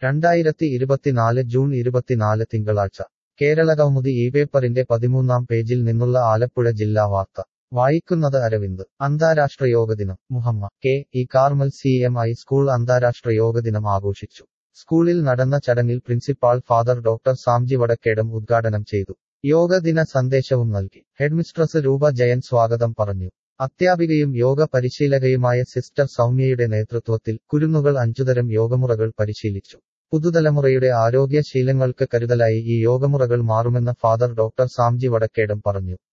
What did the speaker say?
രണ്ടായിരത്തി ഇരുപത്തിനാല് ജൂൺ ഇരുപത്തിനാല് തിങ്കളാഴ്ച കേരളകൗമുദി ഈ പേപ്പറിന്റെ പതിമൂന്നാം പേജിൽ നിന്നുള്ള ആലപ്പുഴ ജില്ലാ വാർത്ത വായിക്കുന്നത് അരവിന്ദ് അന്താരാഷ്ട്ര യോഗദിനം Muhamma K E Carmel C M I school അന്താരാഷ്ട്ര യോഗദിനം ആഘോഷിച്ചു സ്കൂളിൽ നടന്ന ചടങ്ങിൽ principal father doctor Samji Vadakkedam ഉദ്ഘാടനം ചെയ്തു യോഗദിന സന്ദേശവും നൽകി ഹെഡ്മിസ്ട്രസ് രൂപ ജയൻ സ്വാഗതം പറഞ്ഞു അധ്യാപികയും യോഗ പരിശീലകയുമായ സിസ്റ്റർ സൗമ്യയുടെ നേതൃത്വത്തിൽ കുരുന്നുകൾ അഞ്ചുതരം യോഗമുറകൾ പരിശീലിച്ചു പുതുതലമുറയുടെ ആരോഗ്യ ശീലങ്ങൾക്ക് കരുതലായി ഈ യോഗമുറകൾ മാറുമെന്ന് ഫാദർ ഡോക്ടർ സാംജി വടക്കേടം പറഞ്ഞു